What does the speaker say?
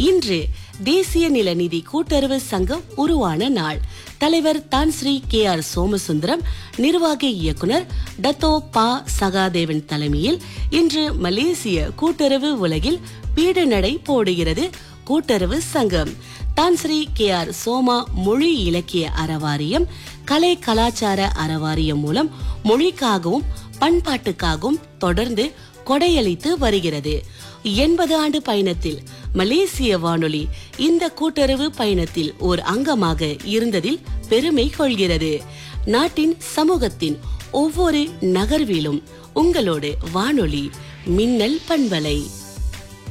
இன்று தேசிய நிலநிதி கூட்டுறவு சங்கம் உருவான நாள் தலைவர் தான் ஸ்ரீ கே ஆர் சோமசுந்தரம் நிர்வாக இயக்குனர் டத்தோ பா சகாதேவன் தலைமையில் இன்று மலேசிய கூட்டுறவு உலகில் பீடுநடை போடுகிறது கூட்டுறவு சங்கம் தான் ஸ்ரீ கே ஆர் சோமா மொழி இலக்கிய அறவாரியம் கலை கலாச்சார அறவாரியம் மூலம் மொழிக்காகவும் பண்பாட்டுக்காகவும் தொடர்ந்து கொடையளித்து வருகிறது எண்பது ஆண்டு பயணத்தில் மலேசிய வானொலி இந்த கூட்டுறவு பயணத்தில் ஓர் அங்கமாக இருந்ததில் பெருமை கொள்கிறது நாட்டின் சமூகத்தின் ஒவ்வொரு நகர்விலும் உங்களோடு வானொலி மின்னல் பண்பலை